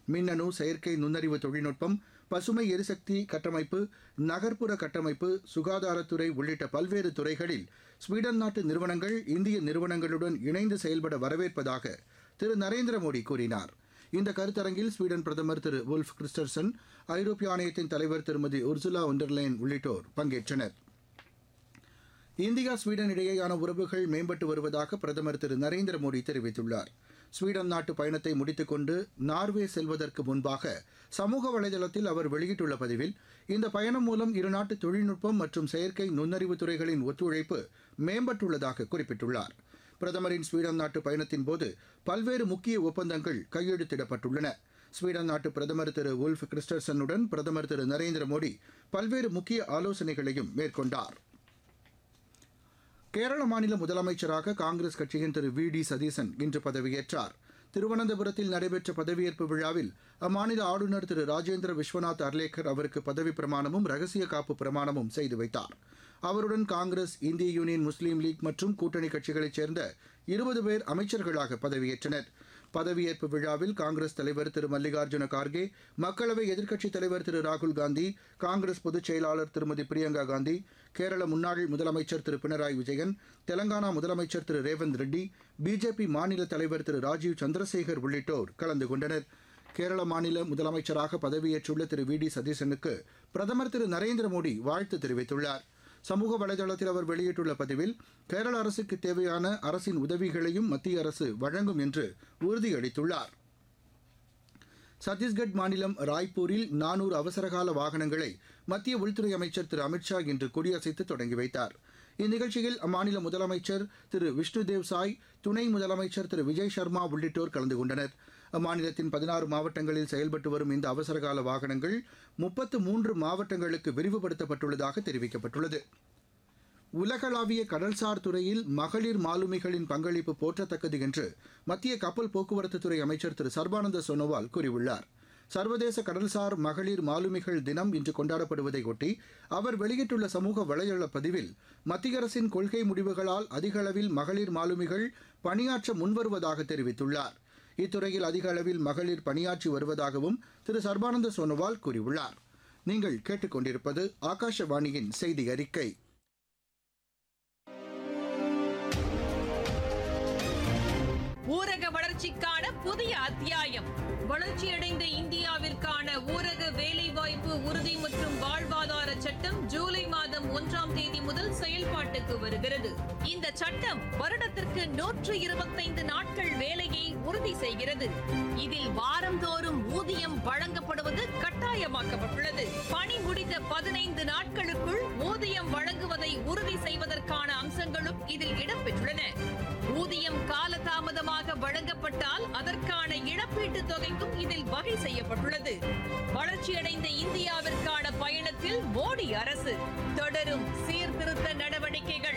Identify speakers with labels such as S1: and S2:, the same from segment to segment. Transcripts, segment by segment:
S1: மின்னணு செயற்கை நுண்ணறிவு தொழில்நுட்பம் பசுமை எரிசக்தி கட்டமைப்பு நகர்ப்புற கட்டமைப்பு சுகாதாரத்துறை உள்ளிட்ட பல்வேறு துறைகளில் ஸ்வீடன் நாட்டு நிறுவனங்கள் இந்திய நிறுவனங்களுடன் இணைந்து செயல்பட வரவேற்பதாக திரு நரேந்திர மோடி கூறினார் இந்த கருத்தரங்கில் ஸ்வீடன் பிரதமர் திரு உல்ஃப் கிறிஸ்டர்சன் ஐரோப்பிய ஆணையத்தின் தலைவர் திருமதி உர்சுலா ஒண்டர்லைன் உள்ளிட்டோர் பங்கேற்றனர் இந்தியா ஸ்வீடன் இடையேயான உறவுகள் மேம்பட்டு வருவதாக பிரதமர் திரு நரேந்திர மோடி தெரிவித்துள்ளார் ஸ்வீடன் நாட்டு பயணத்தை முடித்துக்கொண்டு நார்வே செல்வதற்கு முன்பாக சமூக வலைதளத்தில் அவர் வெளியிட்டுள்ள பதிவில் இந்த பயணம் மூலம் இருநாட்டு தொழில்நுட்பம் மற்றும் செயற்கை நுண்ணறிவு துறைகளின் ஒத்துழைப்பு மேம்பட்டுள்ளதாக குறிப்பிட்டுள்ளார் பிரதமரின் ஸ்வீடன் நாட்டு பயணத்தின் போது பல்வேறு முக்கிய ஒப்பந்தங்கள் கையெழுத்திடப்பட்டுள்ளன ஸ்வீடன் நாட்டு பிரதமர் திரு உல்ஃப் கிறிஸ்டர்சனுடன் பிரதமர் திரு நரேந்திர மோடி பல்வேறு முக்கிய ஆலோசனைகளையும் மேற்கொண்டார் கேரள மாநில முதலமைச்சராக காங்கிரஸ் கட்சியின் திரு வி டி சதீசன் இன்று பதவியேற்றார் திருவனந்தபுரத்தில் நடைபெற்ற பதவியேற்பு விழாவில் அம்மாநில ஆளுநர் திரு ராஜேந்திர விஸ்வநாத் அர்லேக்கர் அவருக்கு பதவி பிரமாணமும் ரகசிய காப்பு பிரமாணமும் செய்து வைத்தார் அவருடன் காங்கிரஸ் இந்திய யூனியன் முஸ்லீம் லீக் மற்றும் கூட்டணி கட்சிகளைச் சேர்ந்த இருபது பேர் அமைச்சர்களாக பதவியேற்றனர் பதவியேற்பு விழாவில் காங்கிரஸ் தலைவர் திரு மல்லிகார்ஜுன கார்கே மக்களவை எதிர்க்கட்சித் தலைவர் திரு ராகுல் காந்தி காங்கிரஸ் பொதுச் செயலாளர் திருமதி பிரியங்கா காந்தி கேரள முன்னாள் முதலமைச்சர் திரு பினராயி விஜயன் தெலங்கானா முதலமைச்சர் திரு ரேவந்த் ரெட்டி பிஜேபி மாநில தலைவர் திரு ராஜீவ் சந்திரசேகர் உள்ளிட்டோர் கலந்து கொண்டனர் கேரள மாநில முதலமைச்சராக பதவியேற்றுள்ள திரு வி டி சதீசனுக்கு பிரதமர் திரு நரேந்திர மோடி வாழ்த்து தெரிவித்துள்ளார் சமூக வலைதளத்தில் அவர் வெளியிட்டுள்ள பதிவில் கேரள அரசுக்கு தேவையான அரசின் உதவிகளையும் மத்திய அரசு வழங்கும் என்று உறுதியளித்துள்ளார் சத்தீஸ்கட் மாநிலம் ராய்ப்பூரில் நானூறு அவசரகால வாகனங்களை மத்திய உள்துறை அமைச்சர் திரு அமித்ஷா இன்று கொடியசைத்து தொடங்கி வைத்தார் இந்நிகழ்ச்சியில் அம்மாநில முதலமைச்சர் திரு விஷ்ணுதேவ் சாய் துணை முதலமைச்சர் திரு விஜய் சர்மா உள்ளிட்டோர் கலந்து கொண்டனர் அம்மாநிலத்தின் பதினாறு மாவட்டங்களில் செயல்பட்டு வரும் இந்த அவசரகால வாகனங்கள் முப்பத்து மூன்று மாவட்டங்களுக்கு விரிவுபடுத்தப்பட்டுள்ளதாக தெரிவிக்கப்பட்டுள்ளது உலகளாவிய கடல்சார் துறையில் மகளிர் மாலுமிகளின் பங்களிப்பு போற்றத்தக்கது என்று மத்திய கப்பல் போக்குவரத்துத்துறை அமைச்சர் திரு சர்பானந்த சோனோவால் கூறியுள்ளார் சர்வதேச கடல்சார் மகளிர் மாலுமிகள் தினம் இன்று கொண்டாடப்படுவதை ஒட்டி அவர் வெளியிட்டுள்ள சமூக வலைதள பதிவில் மத்திய அரசின் கொள்கை முடிவுகளால் அதிக அளவில் மகளிர் மாலுமிகள் பணியாற்ற முன்வருவதாக தெரிவித்துள்ளார் இத்துறையில் அதிக அளவில் மகளிர் பணியாற்றி வருவதாகவும் திரு சர்பானந்த சோனோவால் கூறியுள்ளார் நீங்கள் கேட்டுக்கொண்டிருப்பது ஆகாஷவாணியின் செய்தி அறிக்கை
S2: ஊரக வளர்ச்சிக்கான புதிய அத்தியாயம் வளர்ச்சியடைந்த இந்தியாவிற்கான ஊரக வேலைவாய்ப்பு உறுதி மற்றும் வாழ்வாதார சட்டம் ஜூலை மாதம் ஒன்றாம் தேதி முதல் செயல்பாட்டுக்கு வருகிறது இந்த சட்டம் வருடத்திற்கு நூற்று இருபத்தைந்து நாட்கள் வேலையை உறுதி செய்கிறது இதில் வாரந்தோறும் ஊதியம் வழங்கப்படுவது கட்டாயமாக்கப்பட்டுள்ளது பணி முடிந்த பதினைந்து நாட்களுக்குள் ஊதியம் வழங்குவதை உறுதி செய்வதற்கான அம்சங்களும் இதில் இடம்பெற்றுள்ளன ஊதியம் காலதாமதமாக வழங்கப்பட்டால் அதற்கான இழப்பீட்டுத் தொகைக்கும் இதில் வகை செய்யப்பட்டுள்ளது வளர்ச்சியடைந்த இந்தியாவிற்கான பயணத்தில் மோடி அரசு தொடரும் சீர்திருத்த நடவடிக்கைகள்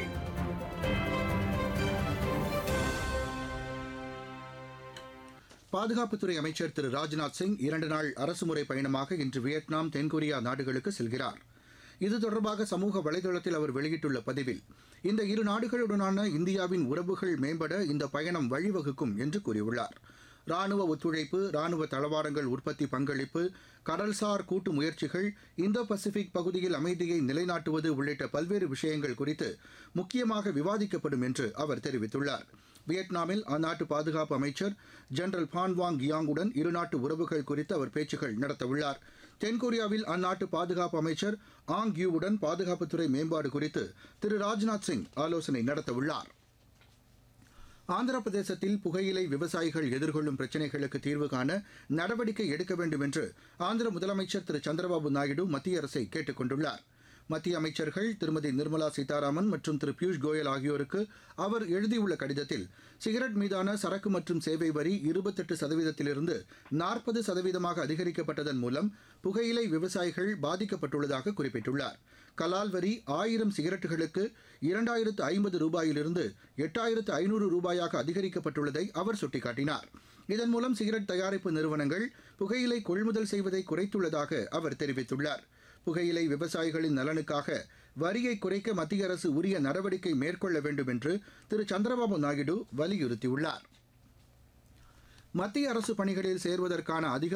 S1: பாதுகாப்புத்துறை அமைச்சர் திரு ராஜ்நாத் சிங் இரண்டு நாள் அரசுமுறை பயணமாக இன்று வியட்நாம் தென்கொரியா நாடுகளுக்கு செல்கிறார் இது தொடர்பாக சமூக வலைதளத்தில் அவர் வெளியிட்டுள்ள பதிவில் இந்த இரு நாடுகளுடனான இந்தியாவின் உறவுகள் மேம்பட இந்த பயணம் வழிவகுக்கும் என்று கூறியுள்ளார் ராணுவ ஒத்துழைப்பு ராணுவ தளவாடங்கள் உற்பத்தி பங்களிப்பு கடல்சார் கூட்டு முயற்சிகள் இந்தோ பசிபிக் பகுதியில் அமைதியை நிலைநாட்டுவது உள்ளிட்ட பல்வேறு விஷயங்கள் குறித்து முக்கியமாக விவாதிக்கப்படும் என்று அவர் தெரிவித்துள்ளார் வியட்நாமில் அந்நாட்டு பாதுகாப்பு அமைச்சர் ஜெனரல் பான்வாங் கியாங்குடன் இருநாட்டு உறவுகள் குறித்து அவர் பேச்சுக்கள் நடத்தவுள்ளார் தென்கொரியாவில் அந்நாட்டு பாதுகாப்பு அமைச்சர் ஆங் யூவுடன் பாதுகாப்புத்துறை மேம்பாடு குறித்து திரு ராஜ்நாத் சிங் ஆலோசனை நடத்தவுள்ளார் ஆந்திர பிரதேசத்தில் புகையிலை விவசாயிகள் எதிர்கொள்ளும் பிரச்சினைகளுக்கு தீர்வு காண நடவடிக்கை எடுக்க வேண்டும் என்று ஆந்திர முதலமைச்சர் திரு சந்திரபாபு நாயுடு மத்திய அரசை கேட்டுக் கொண்டுள்ளார் மத்திய அமைச்சர்கள் திருமதி நிர்மலா சீதாராமன் மற்றும் திரு பியூஷ் கோயல் ஆகியோருக்கு அவர் எழுதியுள்ள கடிதத்தில் சிகரெட் மீதான சரக்கு மற்றும் சேவை வரி இருபத்தெட்டு சதவீதத்திலிருந்து நாற்பது சதவீதமாக அதிகரிக்கப்பட்டதன் மூலம் புகையிலை விவசாயிகள் பாதிக்கப்பட்டுள்ளதாக குறிப்பிட்டுள்ளார் கலால் வரி ஆயிரம் சிகரெட்டுகளுக்கு இரண்டாயிரத்து ஐம்பது ரூபாயிலிருந்து எட்டாயிரத்து ஐநூறு ரூபாயாக அதிகரிக்கப்பட்டுள்ளதை அவர் சுட்டிக்காட்டினார் இதன் மூலம் சிகரெட் தயாரிப்பு நிறுவனங்கள் புகையிலை கொள்முதல் செய்வதை குறைத்துள்ளதாக அவர் தெரிவித்துள்ளார் புகையிலை விவசாயிகளின் நலனுக்காக வரியை குறைக்க மத்திய அரசு உரிய நடவடிக்கை மேற்கொள்ள வேண்டும் என்று திரு சந்திரபாபு நாயுடு வலியுறுத்தியுள்ளார் மத்திய அரசு பணிகளில் சேர்வதற்கான அதிக